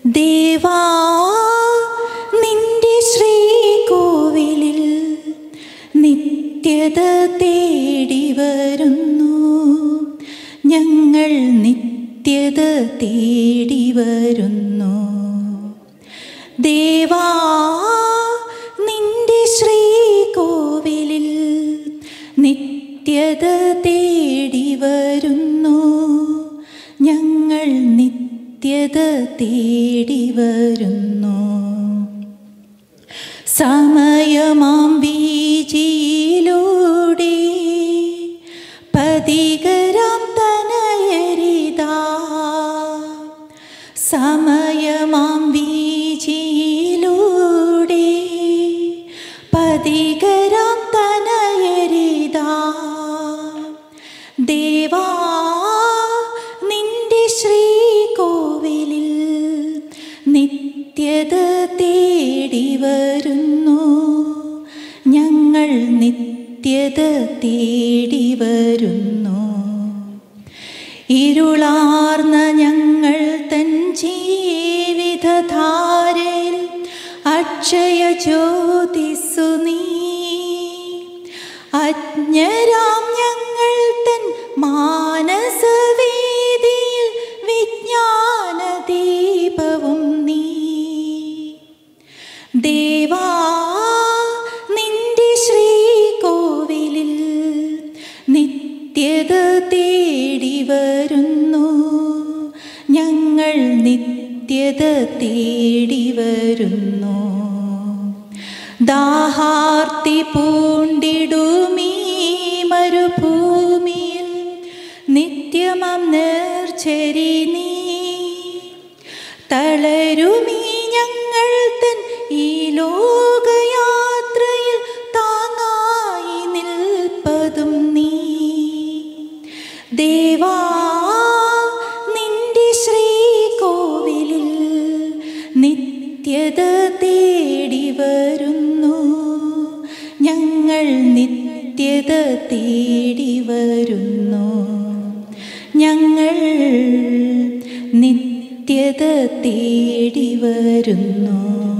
ദേവാ നിന്റെ ശ്രീകോവിലിൽ നിത്യത തേടി വരുന്നു ഞങ്ങൾ നിത്യത തേടി വരുന്നു ദേവാ നിന്റെ ശ്രീകോവിലിൽ നിത്യത തേടി വരുന്നു ഞങ്ങൾ നിത്യത തേടി വരുന്നു സമയമാം ബീജിയിലൂടെ പതികരാം തനയരിതാ സമയമാം ബീജിയിലൂടെ പതികരാം തനയരിതാ ദേവാ നിന്റെ ശ്രീകോവിലിൽ നിത്യത തേടി വരുന്നു ഞങ്ങൾ നിത്യത തേടി വരുന്നു ഇരുളാർന്ന ഞങ്ങൾ തൻ ജീവിതധാരയിൽ അക്ഷയ ജ്യോതിസ്സു നീ അജ്ഞരാം ഞങ്ങൾ തൻ മാനസവേദിയിൽ വിജ്ഞാന ദീപവും നീ ദേവാ നിന്റെ ശ്രീകോവിലിൽ നിത്യത തേടി വരുന്നു ഞങ്ങൾ നിത്യത തേടി വരുന്നു ദാഹാർത്തി പൂണ്ടിടുമീ മരുഭൂമിയിൽ നിത്യമം നേർച്ചരി നീ തളരുമീ ഞങ്ങൾ തൻ ഈ ലോകയാത്രയിൽ താങ്ങായി നിൽപ്പതും നീ ദേവാ നിന്റെ ശ്രീകോവിലിൽ നിത്യത തേടി വരുന്നു ഞങ്ങൾ നിത്യത തേടി വരുന്നു ഞങ്ങൾ നിത്യത തേടി വരുന്നു